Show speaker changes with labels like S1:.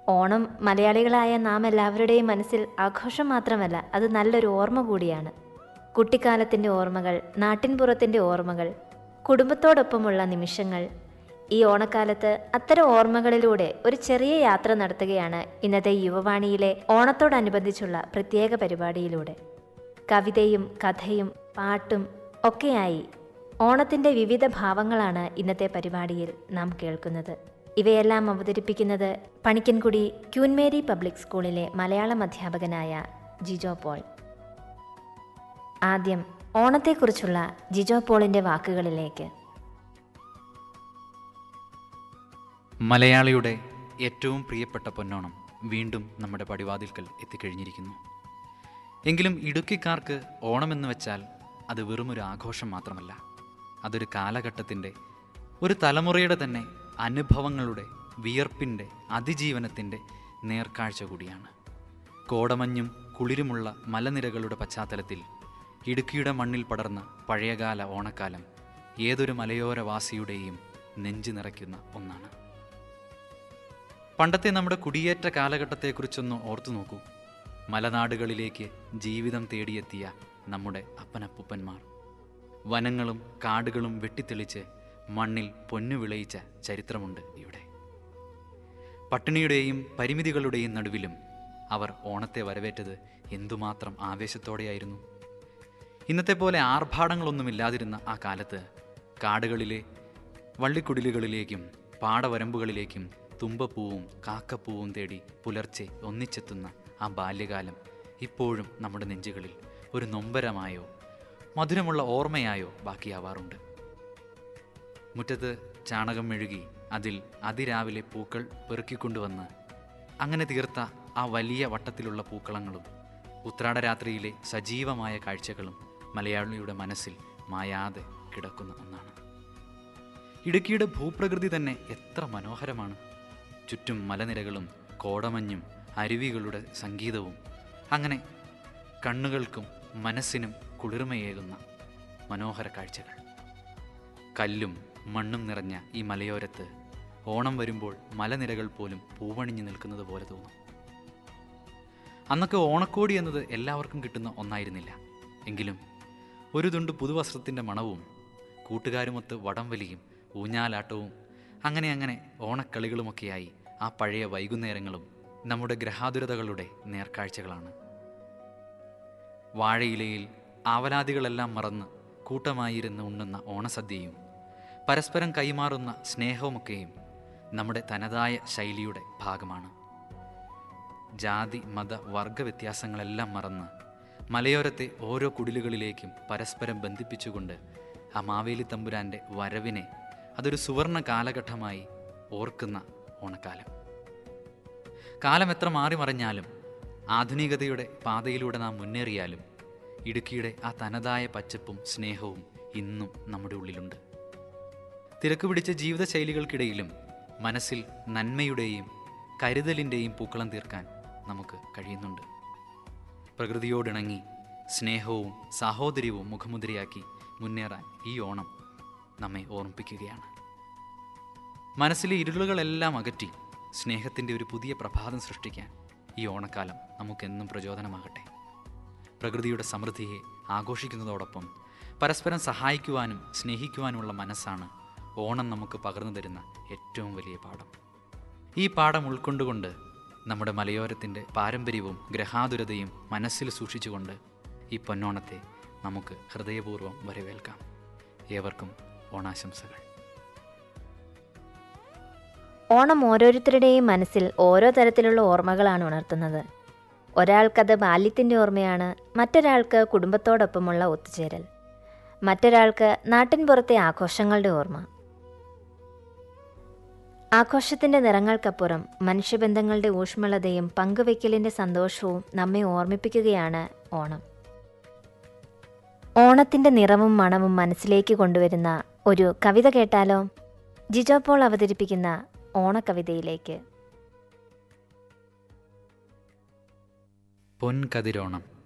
S1: ഓണം മലയാളികളായ നാം എല്ലാവരുടെയും മനസ്സിൽ ആഘോഷം മാത്രമല്ല അത് നല്ലൊരു ഓർമ്മ കൂടിയാണ് കുട്ടിക്കാലത്തിൻ്റെ ഓർമ്മകൾ നാട്ടിൻപുറത്തിൻ്റെ ഓർമ്മകൾ കുടുംബത്തോടൊപ്പമുള്ള നിമിഷങ്ങൾ ഈ ഓണക്കാലത്ത് അത്തരം ഓർമ്മകളിലൂടെ ഒരു ചെറിയ യാത്ര നടത്തുകയാണ് ഇന്നത്തെ യുവവാണിയിലെ ഓണത്തോടനുബന്ധിച്ചുള്ള പ്രത്യേക പരിപാടിയിലൂടെ കവിതയും കഥയും പാട്ടും ഒക്കെയായി ഓണത്തിൻ്റെ വിവിധ ഭാവങ്ങളാണ് ഇന്നത്തെ പരിപാടിയിൽ നാം കേൾക്കുന്നത് ഇവയെല്ലാം അവതരിപ്പിക്കുന്നത് പണിക്കൻകുടി ക്യൂൻമേരി പബ്ലിക് സ്കൂളിലെ മലയാളം അധ്യാപകനായ ജിജോ പോൾ ആദ്യം ഓണത്തെക്കുറിച്ചുള്ള ജിജോ പോളിൻ്റെ വാക്കുകളിലേക്ക്
S2: മലയാളിയുടെ ഏറ്റവും പ്രിയപ്പെട്ട പൊന്നോണം വീണ്ടും നമ്മുടെ പടിവാതിൽക്കൽ എത്തിക്കഴിഞ്ഞിരിക്കുന്നു എങ്കിലും ഇടുക്കിക്കാർക്ക് ഓണമെന്ന് വെച്ചാൽ അത് വെറുമൊരു ആഘോഷം മാത്രമല്ല അതൊരു കാലഘട്ടത്തിൻ്റെ ഒരു തലമുറയുടെ തന്നെ അനുഭവങ്ങളുടെ വിയർപ്പിൻ്റെ അതിജീവനത്തിൻ്റെ നേർക്കാഴ്ച കൂടിയാണ് കോടമഞ്ഞും കുളിരുമുള്ള മലനിരകളുടെ പശ്ചാത്തലത്തിൽ ഇടുക്കിയുടെ മണ്ണിൽ പടർന്ന പഴയകാല ഓണക്കാലം ഏതൊരു മലയോരവാസിയുടെയും നെഞ്ചു നിറയ്ക്കുന്ന ഒന്നാണ് പണ്ടത്തെ നമ്മുടെ കുടിയേറ്റ കാലഘട്ടത്തെക്കുറിച്ചൊന്ന് ഓർത്തു നോക്കൂ മലനാടുകളിലേക്ക് ജീവിതം തേടിയെത്തിയ നമ്മുടെ അപ്പനപ്പൂപ്പന്മാർ വനങ്ങളും കാടുകളും വെട്ടിത്തെളിച്ച് മണ്ണിൽ പൊന്നു വിളയിച്ച ചരിത്രമുണ്ട് ഇവിടെ പട്ടിണിയുടെയും പരിമിതികളുടെയും നടുവിലും അവർ ഓണത്തെ വരവേറ്റത് എന്തുമാത്രം ആവേശത്തോടെയായിരുന്നു ഇന്നത്തെ പോലെ ആർഭാടങ്ങളൊന്നുമില്ലാതിരുന്ന ആ കാലത്ത് കാടുകളിലെ വള്ളിക്കുടിലുകളിലേക്കും പാടവരമ്പുകളിലേക്കും തുമ്പപ്പൂവും കാക്കപ്പൂവും തേടി പുലർച്ചെ ഒന്നിച്ചെത്തുന്ന ആ ബാല്യകാലം ഇപ്പോഴും നമ്മുടെ നെഞ്ചുകളിൽ ഒരു നൊമ്പരമായോ മധുരമുള്ള ഓർമ്മയായോ ബാക്കിയാവാറുണ്ട് മുറ്റത്ത് ചാണകം മെഴുകി അതിൽ അതിരാവിലെ പൂക്കൾ പെറുക്കിക്കൊണ്ടുവന്ന് അങ്ങനെ തീർത്ത ആ വലിയ വട്ടത്തിലുള്ള പൂക്കളങ്ങളും ഉത്രാടരാത്രിയിലെ സജീവമായ കാഴ്ചകളും മലയാളിയുടെ മനസ്സിൽ മായാതെ കിടക്കുന്ന ഒന്നാണ് ഇടുക്കിയുടെ ഭൂപ്രകൃതി തന്നെ എത്ര മനോഹരമാണ് ചുറ്റും മലനിരകളും കോടമഞ്ഞും അരുവികളുടെ സംഗീതവും അങ്ങനെ കണ്ണുകൾക്കും മനസ്സിനും കുളിർമയേകുന്ന മനോഹര കാഴ്ചകൾ കല്ലും മണ്ണും നിറഞ്ഞ ഈ മലയോരത്ത് ഓണം വരുമ്പോൾ മലനിരകൾ പോലും പൂവണിഞ്ഞു നിൽക്കുന്നത് പോലെ തോന്നും അന്നൊക്കെ ഓണക്കോടി എന്നത് എല്ലാവർക്കും കിട്ടുന്ന ഒന്നായിരുന്നില്ല എങ്കിലും ഒരു തുണ്ട് പുതുവസ്ത്രത്തിൻ്റെ മണവും കൂട്ടുകാരുമൊത്ത് വടംവലിയും ഊഞ്ഞാലാട്ടവും അങ്ങനെ അങ്ങനെ ഓണക്കളികളുമൊക്കെയായി ആ പഴയ വൈകുന്നേരങ്ങളും നമ്മുടെ ഗ്രഹാതുരതകളുടെ നേർക്കാഴ്ചകളാണ് വാഴയിലയിൽ ആവലാദികളെല്ലാം മറന്ന് കൂട്ടമായിരുന്ന് ഉണ്ണുന്ന ഓണസദ്യയും പരസ്പരം കൈമാറുന്ന സ്നേഹവുമൊക്കെയും നമ്മുടെ തനതായ ശൈലിയുടെ ഭാഗമാണ് ജാതി മത വർഗ വ്യത്യാസങ്ങളെല്ലാം മറന്ന് മലയോരത്തെ ഓരോ കുടിലുകളിലേക്കും പരസ്പരം ബന്ധിപ്പിച്ചുകൊണ്ട് ആ മാവേലി തമ്പുരാൻ്റെ വരവിനെ അതൊരു സുവർണ കാലഘട്ടമായി ഓർക്കുന്ന ഓണക്കാലം കാലം എത്ര മാറി മറിഞ്ഞാലും ആധുനികതയുടെ പാതയിലൂടെ നാം മുന്നേറിയാലും ഇടുക്കിയുടെ ആ തനതായ പച്ചപ്പും സ്നേഹവും ഇന്നും നമ്മുടെ ഉള്ളിലുണ്ട് തിരക്ക് പിടിച്ച ജീവിതശൈലികൾക്കിടയിലും മനസ്സിൽ നന്മയുടെയും കരുതലിൻ്റെയും പൂക്കളം തീർക്കാൻ നമുക്ക് കഴിയുന്നുണ്ട് പ്രകൃതിയോടിണങ്ങി സ്നേഹവും സാഹോദര്യവും മുഖമുദ്രയാക്കി മുന്നേറാൻ ഈ ഓണം നമ്മെ ഓർമ്മിപ്പിക്കുകയാണ് മനസ്സിലെ ഇരുളുകളെല്ലാം അകറ്റി സ്നേഹത്തിൻ്റെ ഒരു പുതിയ പ്രഭാതം സൃഷ്ടിക്കാൻ ഈ ഓണക്കാലം നമുക്കെന്നും പ്രചോദനമാകട്ടെ പ്രകൃതിയുടെ സമൃദ്ധിയെ ആഘോഷിക്കുന്നതോടൊപ്പം പരസ്പരം സഹായിക്കുവാനും സ്നേഹിക്കുവാനുമുള്ള മനസ്സാണ് ഓണം നമുക്ക് പകർന്നു തരുന്ന ഏറ്റവും വലിയ പാഠം ഈ പാഠം ഉൾക്കൊണ്ടുകൊണ്ട് നമ്മുടെ മലയോരത്തിൻ്റെ പാരമ്പര്യവും ഗ്രഹാതുരതയും മനസ്സിൽ സൂക്ഷിച്ചുകൊണ്ട് ഈ പൊന്നോണത്തെ നമുക്ക് ഹൃദയപൂർവ്വം വരവേൽക്കാം ഏവർക്കും ഓണാശംസകൾ
S1: ഓണം ഓരോരുത്തരുടെയും മനസ്സിൽ ഓരോ തരത്തിലുള്ള ഓർമ്മകളാണ് ഉണർത്തുന്നത് ഒരാൾക്കത് ബാല്യത്തിൻ്റെ ഓർമ്മയാണ് മറ്റൊരാൾക്ക് കുടുംബത്തോടൊപ്പമുള്ള ഒത്തുചേരൽ മറ്റൊരാൾക്ക് നാട്ടിൻപുറത്തെ ആഘോഷങ്ങളുടെ ഓർമ്മ ആഘോഷത്തിൻ്റെ നിറങ്ങൾക്കപ്പുറം മനുഷ്യബന്ധങ്ങളുടെ ഊഷ്മളതയും പങ്കുവയ്ക്കലിൻ്റെ സന്തോഷവും നമ്മെ ഓർമ്മിപ്പിക്കുകയാണ് ഓണം ഓണത്തിൻ്റെ നിറവും മണവും മനസ്സിലേക്ക് കൊണ്ടുവരുന്ന ഒരു കവിത കേട്ടാലോ ജിജോ പോൾ അവതരിപ്പിക്കുന്ന ഓണക്കവിതയിലേക്ക്
S2: പൊൻകതിരോണം